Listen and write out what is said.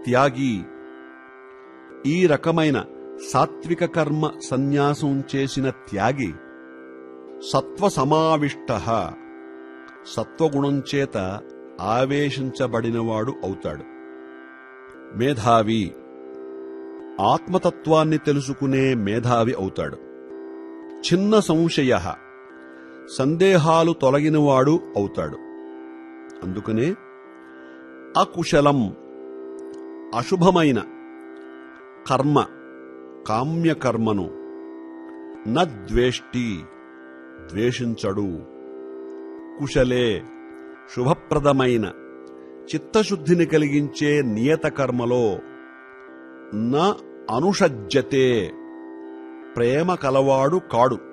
త్యాగి ఈ రకమైన సాత్విక కర్మ సన్యాసం చేసిన త్యాగి సత్వ సమావిష్ట సత్వగుణం చేత ఆవేశించబడినవాడు అవుతాడు మేధావి ఆత్మతత్వాన్ని తెలుసుకునే మేధావి అవుతాడు చిన్న సంశయ సందేహాలు తొలగినవాడు అవుతాడు అందుకనే అకుశలం అశుభమైన కర్మ కామ్యకర్మను నద్వేష్టి ద్వేషించడు కుశలే శుభప్రదమైన చిత్తశుద్ధిని కలిగించే నియత కర్మలో న అనుషజ్యతే ప్రేమ కలవాడు కాడు